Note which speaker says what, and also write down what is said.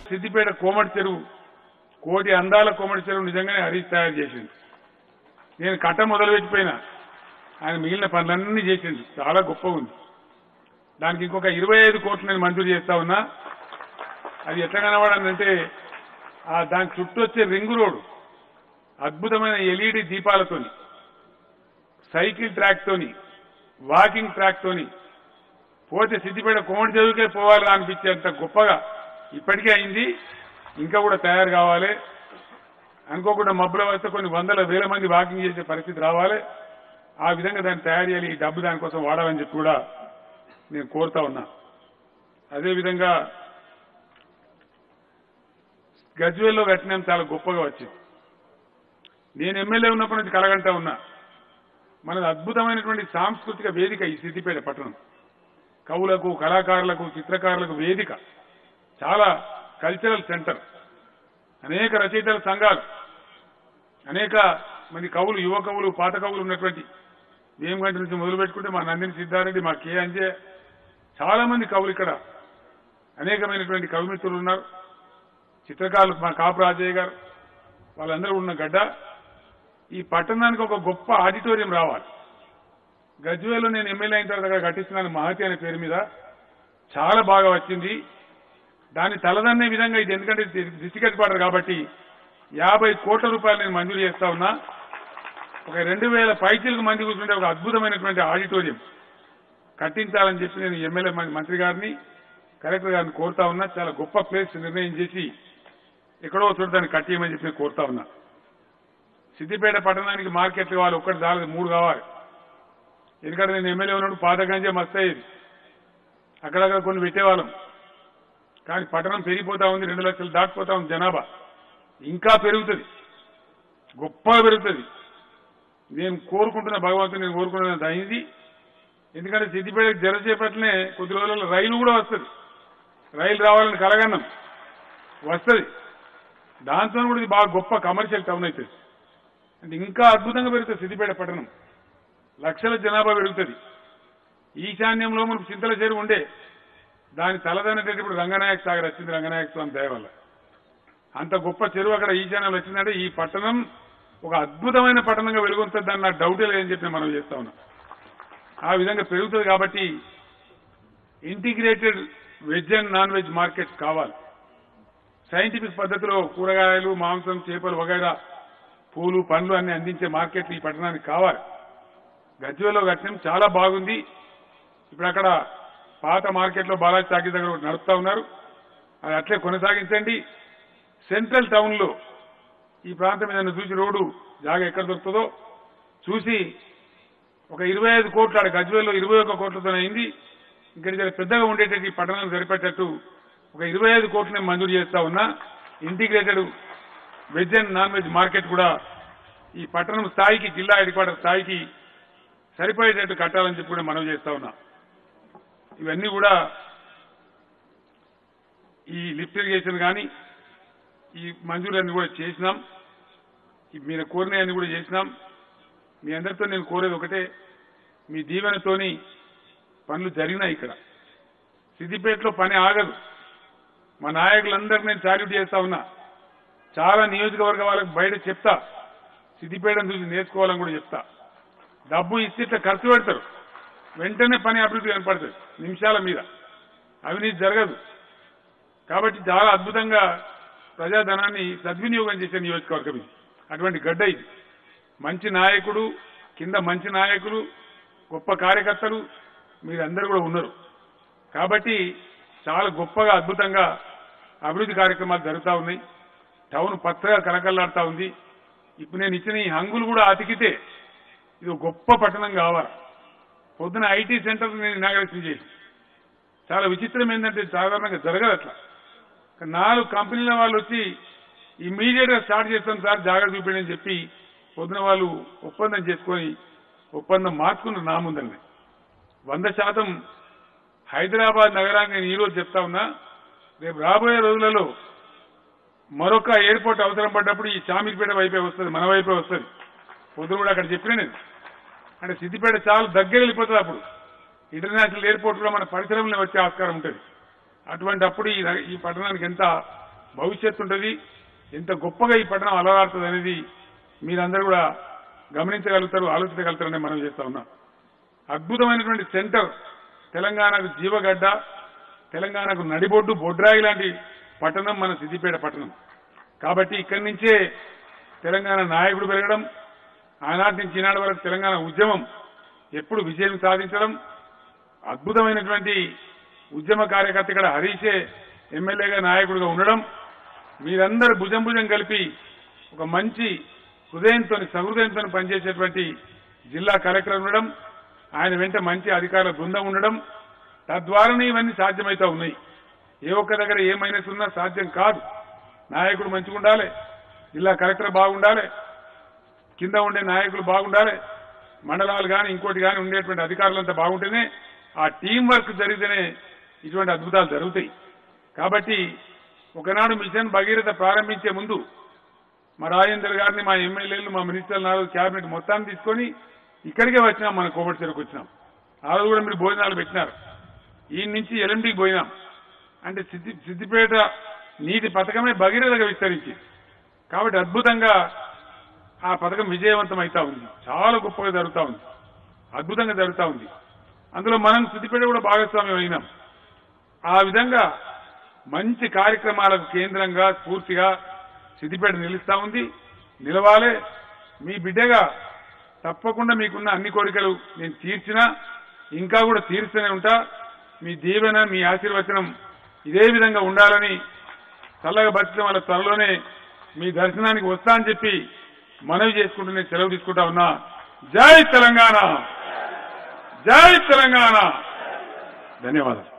Speaker 1: సిద్దిపేట కోమటి చెరువు కోటి అందాల కోమటి చెరువు నిజంగానే హరీష్ తయారు చేసింది నేను కట్ట మొదలు పెట్టిపోయినా ఆయన మిగిలిన పనులన్నీ చేసింది చాలా గొప్పగా ఉంది దానికి ఇంకొక ఇరవై ఐదు కోట్లు నేను మంజూరు చేస్తా ఉన్నా అది ఎట్లా కనబడాలంటే ఆ దాని చుట్టూ వచ్చే రింగు రోడ్డు అద్భుతమైన ఎల్ఈడి దీపాలతోని సైకిల్ ట్రాక్ తోని వాకింగ్ ట్రాక్ తోని పోతే సిద్దిపేట కోమటి చదువుకే పోవాలి అనిపించేంత గొప్పగా ఇప్పటికే అయింది ఇంకా కూడా తయారు కావాలి అనుకోకుండా మబ్బుల వస్తే కొన్ని వందల వేల మంది వాకింగ్ చేసే పరిస్థితి రావాలి ఆ విధంగా దాన్ని తయారు చేయాలి ఈ డబ్బు దానికోసం వాడాలని చెప్పి కూడా నేను కోరుతా ఉన్నా అదేవిధంగా గజ్వేల్లో కట్టినాం చాలా గొప్పగా వచ్చింది నేను ఎమ్మెల్యే ఉన్నప్పటి నుంచి కలగంటా ఉన్నా మనది అద్భుతమైనటువంటి సాంస్కృతిక వేదిక ఈ సిద్దిపేట పట్టణం కవులకు కళాకారులకు చిత్రకారులకు వేదిక చాలా కల్చరల్ సెంటర్ అనేక రచయితల సంఘాలు అనేక మంది కవులు యువ కవులు పాత కవులు ఉన్నటువంటి వేమగంట నుంచి మొదలు పెట్టుకుంటే మా నందిని సిద్ధారెడ్డి మా కే అంజే చాలా మంది కవులు ఇక్కడ అనేకమైనటువంటి కవిమిత్రులు ఉన్నారు చిత్రకారులు మా కాపు రాజయ్య గారు వాళ్ళందరూ ఉన్న గడ్డ ఈ పట్టణానికి ఒక గొప్ప ఆడిటోరియం రావాలి గజ్వేల్లో నేను ఎమ్మెల్యే అయిన తర్వాత అక్కడ కట్టిస్తున్నాను మహతి అనే పేరు మీద చాలా బాగా వచ్చింది దాన్ని తలదన్నే విధంగా ఇది ఎందుకంటే ఇది డిస్టికెట్ పడరు కాబట్టి యాభై కోట్ల రూపాయలు నేను మంజూరు చేస్తా ఉన్నా ఒక రెండు వేల పైచీలకు మంది కూర్చుంటే ఒక అద్భుతమైనటువంటి ఆడిటోరియం కట్టించాలని చెప్పి నేను ఎమ్మెల్యే మం- మంత్రి గారిని కలెక్టర్ గారిని కోరుతా ఉన్నా చాలా గొప్ప ప్లేస్ నిర్ణయం చేసి ఎక్కడో చోట దాన్ని కట్టియమని చెప్పి నేను కోరుతా ఉన్నా సిద్దిపేట పట్టణానికి మార్కెట్లు కావాలి ఒక్కటి చాలదు మూడు కావాలి ఎందుకంటే నేను ఎమ్మెల్యే ఉన్నప్పుడు పాత గంజే మస్తు అయ్యేది అక్కడక్కడ కొన్ని పెట్టేవాళ్ళం కానీ పట్టణం పెరిగిపోతా ఉంది రెండు లక్షలు దాటిపోతా ఉంది జనాభా ఇంకా పెరుగుతుంది గొప్పగా పెరుగుతుంది నేను కోరుకుంటున్న భగవంతుని నేను కోరుకుంటున్నది అయింది ఎందుకంటే సిద్దిపేట జరసేపట్లనే కొద్ది రోజుల్లో రైలు కూడా వస్తుంది రైలు రావాలని కలగన్నాం వస్తుంది దాంతో కూడా ఇది బాగా గొప్ప కమర్షియల్ టౌన్ అవుతుంది అంటే ఇంకా అద్భుతంగా పెరుగుతుంది సిద్దిపేట పట్టణం లక్షల జనాభా పెరుగుతుంది ఈశాన్యంలో మనకు చింతల చెరువు ఉండే దాని తలదనేటప్పుడు ఇప్పుడు రంగనాయక సాగర్ వచ్చింది రంగనాయక స్వామి దయ వల్ల అంత గొప్ప చెరువు అక్కడ ఈశాన్యంలో వచ్చిందంటే ఈ పట్టణం ఒక అద్భుతమైన పట్టణంగా వెలుగొంటుంది దాన్ని నాకు డౌటే లేదని చెప్పి మనం చేస్తా ఉన్నాం ఆ విధంగా పెరుగుతుంది కాబట్టి integrated veg and non veg market కావాలి సైంటిఫిక్ పద్ధతిలో కూరగాయలు మాంసం చేపలు వగైరా పూలు పండ్లు అన్ని అందించే మార్కెట్లు ఈ పట్టణానికి కావాలి గజ్వేలో కట్టినం చాలా బాగుంది ఇప్పుడు అక్కడ పాత మార్కెట్లో బాలాజీ చాకీ దగ్గర ఒకటి నడుపుతా ఉన్నారు అది అట్లే కొనసాగించండి సెంట్రల్ టౌన్ లో ఈ ప్రాంతం మీద చూసి రోడ్డు జాగా ఎక్కడ దొరుకుతుందో చూసి ఒక ఇరవై ఐదు కోట్లు ఆడ గజ్వేల్లో ఇరవై ఒక్క కోట్లతో అయింది ఇక్కడ జర పెద్దగా ఉండేటట్టు ఈ పట్టణానికి సరిపెట్టేట్టు ఒక ఇరవై ఐదు కోట్లు నేను మంజూరు చేస్తా ఉన్నా integrated veg and non veg market కూడా ఈ పట్టణం స్థాయికి జిల్లా హెడ్ క్వార్టర్ స్థాయికి సరిపోయేటట్టు కట్టాలని చెప్పి కూడా మనం చేస్తా ఉన్నా ఇవన్నీ కూడా ఈ లిఫ్ట్ ఇరిగేషన్ కానీ ఈ మంజూరులన్నీ కూడా చేసినాం ఈ మీరు కోరినవన్నీ కూడా చేసినాం మీ అందరితో నేను కోరేది ఒకటే మీ దీవెనతోని పనులు జరిగినాయి ఇక్కడ సిద్దిపేటలో పని ఆగదు మా నాయకులందరికీ నేను సాల్యూట్ చేస్తా ఉన్నా చాలా నియోజకవర్గ వాళ్ళకి బయట చెప్తా సిద్దిపేటను చూసి నేర్చుకోవాలని కూడా చెప్తా డబ్బు ఇస్తే ఇట్లా ఖర్చు పెడతారు వెంటనే పని అభివృద్ధి కనపడుతుంది నిమిషాల మీద అవినీతి జరగదు కాబట్టి చాలా అద్భుతంగా ప్రజాధనాన్ని సద్వినియోగం చేసే నియోజకవర్గం ఇది అటువంటి గడ్డ ఇది మంచి నాయకుడు కింద మంచి నాయకులు గొప్ప కార్యకర్తలు మీరందరూ కూడా ఉన్నారు కాబట్టి చాలా గొప్పగా అద్భుతంగా అభివృద్ధి కార్యక్రమాలు జరుగుతూ ఉన్నాయి టౌన్ పచ్చగా కలకల్లాడుతూ ఉంది ఇప్పుడు నేను ఇచ్చిన ఈ హంగులు కూడా అతికితే ఇది ఒక గొప్ప పట్టణం కావాలి పొద్దున ఐటీ సెంటర్ నేను ఇనాగరేషన్ చేసి చాలా విచిత్రం ఏంటంటే సాధారణంగా జరగదు అట్లా కానీ నాలుగు కంపెనీల వాళ్ళు వచ్చి ఇమీడియట్ గా స్టార్ట్ చేస్తాం సార్ జాగ్రత్త చూపించండి అని చెప్పి పొద్దున వాళ్ళు ఒప్పందం చేసుకొని ఒప్పందం మార్చుకున్నారు నా ముందని వంద శాతం హైదరాబాద్ నగరాన్ని నేను ఈరోజు చెప్తా ఉన్నా రేపు రాబోయే రోజులలో మరొక ఎయిర్పోర్ట్ అవసరం పడ్డప్పుడు ఈ షామీర్పేట వైపే వస్తుంది మన వైపే వస్తుంది పొద్దున కూడా అక్కడ చెప్పిన నేను అంటే సిద్దిపేట చాలా దగ్గర వెళ్ళిపోతుంది అప్పుడు ఇంటర్నేషనల్ ఎయిర్పోర్ట్ కూడా మన పరిసరంలో వచ్చే ఆస్కారం ఉంటుంది అటువంటి అప్పుడు ఈ నగ- ఈ పట్టణానికి ఎంత భవిష్యత్తు ఉంటుంది ఎంత గొప్పగా ఈ పట్టణం అలవాడుతుంది అనేది మీరందరూ కూడా గమనించగలుగుతారు ఆలోచించగలుగుతారని మనం చేస్తా ఉన్నాం అద్భుతమైనటువంటి సెంటర్ తెలంగాణకు జీవగడ్డ తెలంగాణకు నడిబొడ్డు బొడ్రాయి లాంటి పట్టణం మన సిద్దిపేట పట్టణం కాబట్టి ఇక్కడి నుంచే తెలంగాణ నాయకుడు పెరగడం ఆనాటి నుంచి ఈనాటి వరకు తెలంగాణ ఉద్యమం ఎప్పుడు విజయం సాధించడం అద్భుతమైనటువంటి ఉద్యమ కార్యకర్త ఇక్కడ హరీషే ఎమ్మెల్యేగా నాయకుడిగా ఉండడం మీరందరూ భుజం భుజం కలిపి ఒక మంచి హృదయంతో సహృదయంతో పనిచేసేటువంటి జిల్లా కలెక్టర్ ఉండడం ఆయన వెంట మంచి అధికారుల బృందం ఉండడం తద్వారానే ఇవన్నీ సాధ్యమవుతా ఉన్నాయి ఏ ఒక్క దగ్గర ఏ మైనస్ ఉన్నా సాధ్యం కాదు నాయకుడు మంచిగా ఉండాలి జిల్లా కలెక్టర్ బాగుండాలి కింద ఉండే నాయకులు బాగుండాలి మండలాలు కానీ ఇంకోటి కానీ ఉండేటువంటి అధికారులంతా బాగుంటేనే ఆ టీం వర్క్ జరిగితేనే ఇటువంటి అద్భుతాలు జరుగుతాయి కాబట్టి ఒకనాడు మిషన్ భగీరథ ప్రారంభించే ముందు మా రాజేందర్ గారిని మా ఎమ్మెల్యేలు మా మినిస్టర్లు నాలుగు క్యాబినెట్ మొత్తాన్ని తీసుకొని ఇక్కడికే వచ్చినాం మన కోమటి చెరుకు వచ్చినాం ఆ రోజు కూడా మీరు భోజనాలు పెట్టినారు ఈ నుంచి ఎల్ఎండికి పోయినాం అంటే సిద్ధి సిద్దిపేట నీటి పథకమే భగీరథగా విస్తరించి కాబట్టి అద్భుతంగా ఆ పథకం విజయవంతం అవుతా ఉంది చాలా గొప్పగా జరుగుతా ఉంది అద్భుతంగా జరుగుతా ఉంది అందులో మనం సిద్దిపేట కూడా భాగస్వామ్యం అయినాం ఆ విధంగా మంచి కార్యక్రమాలకు కేంద్రంగా స్ఫూర్తిగా సిద్దిపేట నిలుస్తా ఉంది నిలవాలే మీ బిడ్డగా తప్పకుండా మీకున్న అన్ని కోరికలు నేను తీర్చినా ఇంకా కూడా తీరుస్తూనే ఉంటా మీ దీవెన మీ ఆశీర్వచనం ఇదే విధంగా ఉండాలని చల్లగా బతికిన వాళ్ళ త్వరలోనే మీ దర్శనానికి వస్తా అని చెప్పి మనవి చేసుకుంటూ నేను సెలవు తీసుకుంటా ఉన్నా జై తెలంగాణ జై తెలంగాణ ధన్యవాదాలు